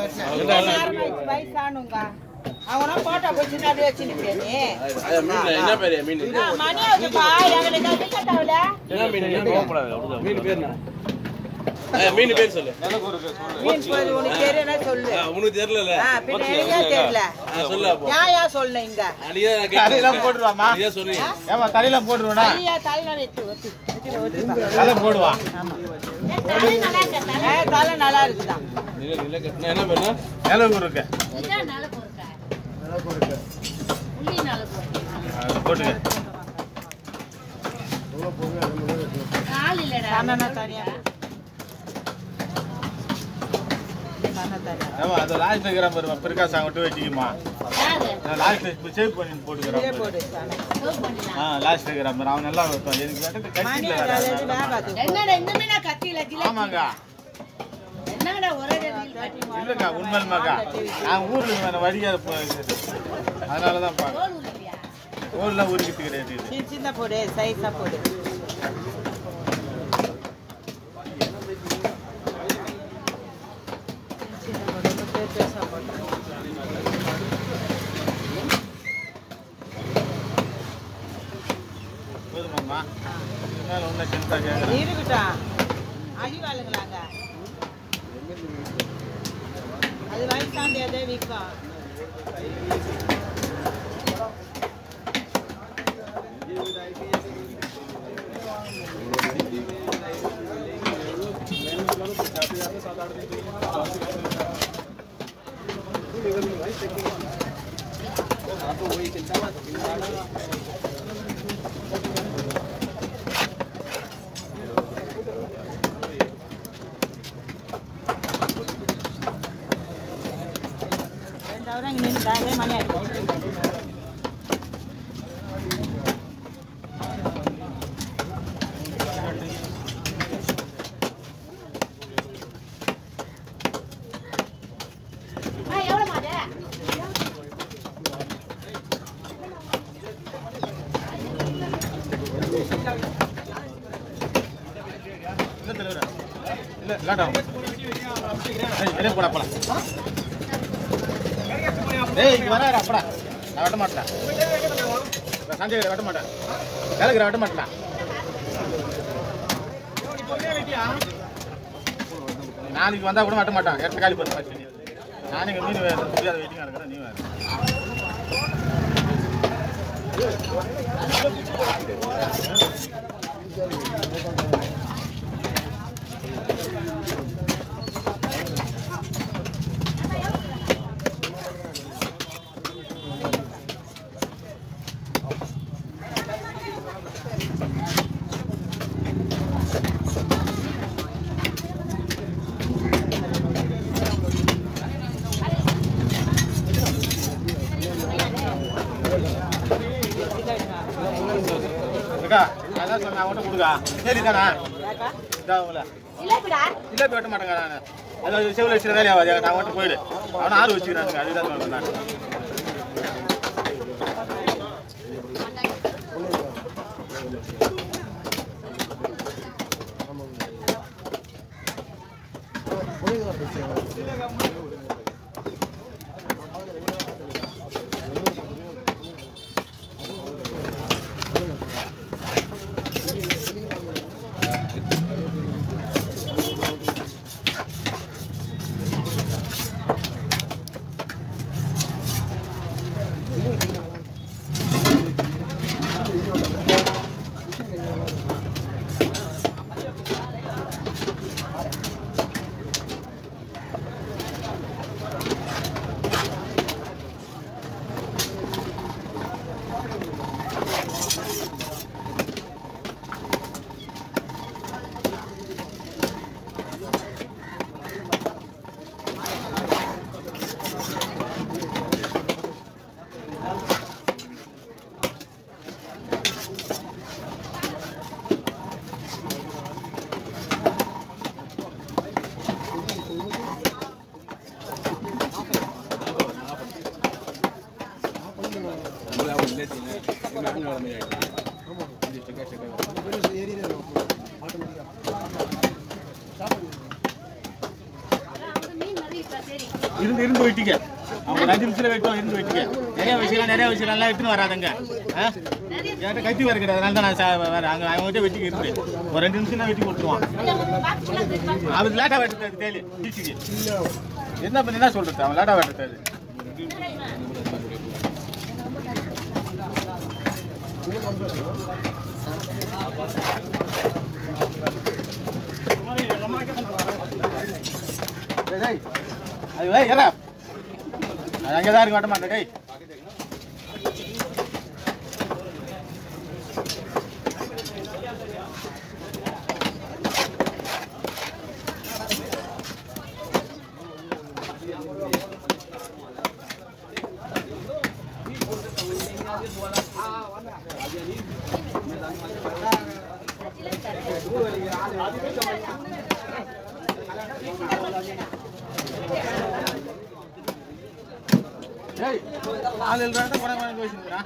வயசானுங்க அவனா போட்டோ பிடிச்சிட்டு அப்படியே வச்சு நிப்பேன் நீ அது மீன்ல என்ன பேரு மீன் நான் மணி ஆகுதுப்பா எங்களுக்கு கட்டிக்கட்டாவில என்ன மீன் மீன் பேர் என்ன ஏய், மீன் பேர் சொல்லு மீன் போய் உனக்கு தெரியல சொல்லு ஆ, உனக்கு தெரியல ஆ, பின்ன எனக்கே தெரியல சொல்லு அப்போ ஏன் ஏன் சொல்லு இங்க அடியா தலையெல்லாம் போட்டுருவாமா நீதான் சொன்னீங்க ஏமா தலையெல்லாம் போட்டுருவா ஐயா தலையில வெட்டி ஒத்தி வெட்டி ஒத்தி தலை போடுவா ஏ தலை நல்லா இருக்குதான் நில நில கட்டினா என்ன பேருனா நிலவு இருக்கு அது போட்டுங்க கண்ணனை தனியா கண்ணை தனியா ஏமா அது லாஸ்ட் இருக்கிற பாருமா பிரகாஷ் அங்கிட்டு வச்சுக்குமா நான் லாஸ்ட் சேவ் பண்ணி இதே போட்டுக்கிறேன் போடு சாமி. ஆ லாஸ்ட் இருக்கிற பாரு அவன் நல்லா வைப்பான் எனக்கு வேட்டை மணி கட்டில அது இது வேகாது என்னடா இந்த மீனா கத்தியில ஜிலேபி ஆமாங்க என்னடா ஒரே ரேட்டில் இல்லக்கா உண்மையிலுமாக்கா நான் ஊர்ல வேற வழியா அதனால தான் பாக்க தோல் உரிப்பியா ஊர்ல ஊருக்கு கிடையாது இது சின்ன சின்ன போடு சைஸா போடு சின்ன போடு ரொம்ப பெரு பெருசா போடு போதுமாம்மா இதுக்கு மேல ஒன்றும் சின்னதா கேட்குறேன் இருக்கட்டும் அடிவாளுங்களாங்க அது வயசாந்து எதே விற்கும் ரெண்டு அவரம் இங்கே நின்று அதே மணி ஆகிடும் ஆ எவ்வளோ மாதே இல்ல தலைவரா இல்ல லேட் ஆகும் ஏய், வெளியே போடா போலாம் ஏய் இங்க வராரு அப்படா நான் வெட்ட மாட்டேன் நான் சஞ்சய் வெட்ட மாட்டேன் வேலைக்கு வெட்ட மாட்டேன் நாளைக்கு வந்தா கூட வெட்ட மாட்டான் இடத்த காலி பண்ண நான் இங்க மீன் வேறு முடியாத வெயிட்டிங்காக இருக்கிறேன் நீ வேறு அக்கா அதான் சொன்னேன் அவன்கிட்ட கொடுக்கா சரி தானே யாக்கா இதான் உங்களை ஜிலேபிடா இல்லை போய் வெட்ட மாட்டேங்க நான் அது செவில் வச்சுற வேலையா ஆகாது நான் மட்டும் போயிடு அவனை ஆறு வச்சுக்கிறானுங்க அதுதான் சொல்றேன் நான் மீன் நிறைய சரி இருந்து இருந்து வெட்டிக்க அவங்க ஒரு அஞ்சு நிமிஷத்துல வெட்டுவோம் இருந்து வெட்டிக்க நிறைய விஷயம் நிறைய விஷயம் எல்லாம் எடுத்துன்னு வராதுங்க ஆ? என்கிட்ட கத்தி வேறு கிடையாது அதனால தான் நான் சா- வேற அங்கே அவங்ககிட்ட வெட்டிக்க இருந்து ஒரு ரெண்டு நிமிஷம் தான் வெட்டி கொடுத்துருவான் பாக்ஸ்லாம் இருக்கு. அவன் லேட்டாக வெட்டுறது தேலி டீச்சிக்கு என்ன பண்ணி என்ன சொல்றது அவன் லேட்டாக வெட்டுறது டேய், டேய். அது வை, ஏறா. அது அங்கே தான் இருக்க மாட்டேன் டேய் டேய் ஆள் இல்லைடா குறை குறை பேசிக்கிறா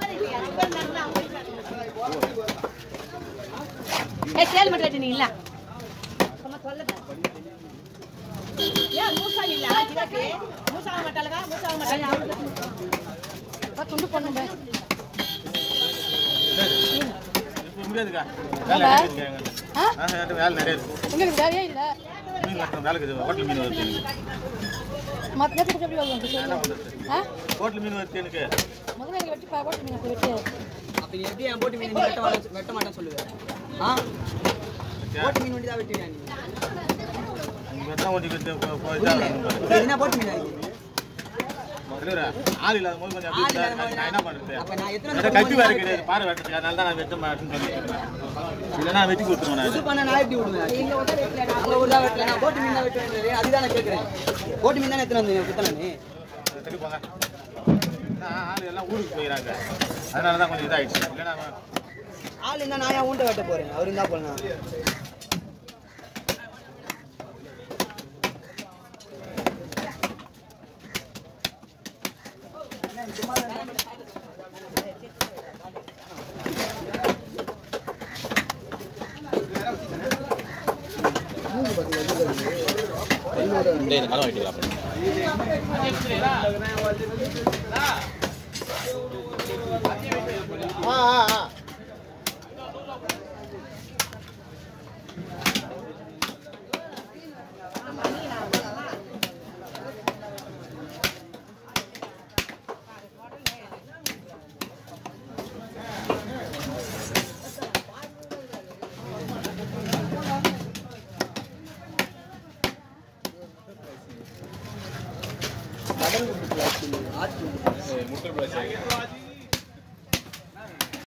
ஏய் சேல் மட்டும் வெட்டினீங்களா சும்மா சொல்லதா ஏன் மூசா இல்ல ಗಿಡಕ್ಕೆ மூசா மாட்டாளகா மூசா மாட்டாளா பா துண்டு பண்ணுங்க இப்போ முடியாதுக்கா வேலை நிறைய இருக்கு எங்கிட்ட. ஆ? ஆ, என்கிட்ட வேலை நிறைய இருக்கு உங்களுக்கு வேலையே இல்ல மீன் கட்டுற வேலை இருக்குது ஹோட்டல் மீன் வருது எனக்கு மத்த நேரத்துக்கு எப்படி வருவாங்க என்ன சொல்லுங்க பண்ணுறது ஆ ஹோட்டல் மீன் வருது எனக்கு முதல்ல இங்க வெட்டி பா போட்டு நீங்க வெட்டி அப்ப நீ எப்படி என் போட்டு மீன் நீ வெட்ட மாட்டேன் வெட்ட மாட்டேன்னு சொல்லுவேன் ஆ போட்டு மீன் வண்டி தான் வெட்டுவியா நீ இங்கே தான் ஓட்டி கட்டு போயிட்டா இது என்ன போட்டு மீன் அது? தலைவரா ஆள் இல்லாத போது கொஞ்சம் அப்படி ஆள் இருந்தா இல்லாத நான் என்ன பண்ணுறது அப்ப நான் எத்தனை என்கிட்ட கத்தி வேறு கிடையாது பாரு வெட்டுறதுக்கு அதனால தான் நான் வெட்ட மாட்டேன்னு சொல்லியிருக்கேன் இல்லைன்னா வெட்டி கொடுத்துருவேன் நான் புது பண்ண நான் எப்படி விடுவேன் எங்க ஊர்ல வெட்டல அங்க ஊர்ல வெட்டல நான் போட்டு மீன் தான் வெட்டுவேன் அதுதான் நான் கேட்கறேன் போட்டு மீன் தானே எத்தனை வந்து குத்தலானே சரி போங்க என்ன ஆள் எல்லாம் ஊருக்கு போயிடறாங்க அதனால தான் கொஞ்சம் இதாகிடுச்சு இல்லைன்னா ஆள் இருந்தா நான் ஏன் ஊண்ட வெட்ட போறேன் அவர் இருந்தா போலாம் டேய் இந்த கதவை வெட்டிக்கலாம் ஆ ஆ ஆ ஆற்று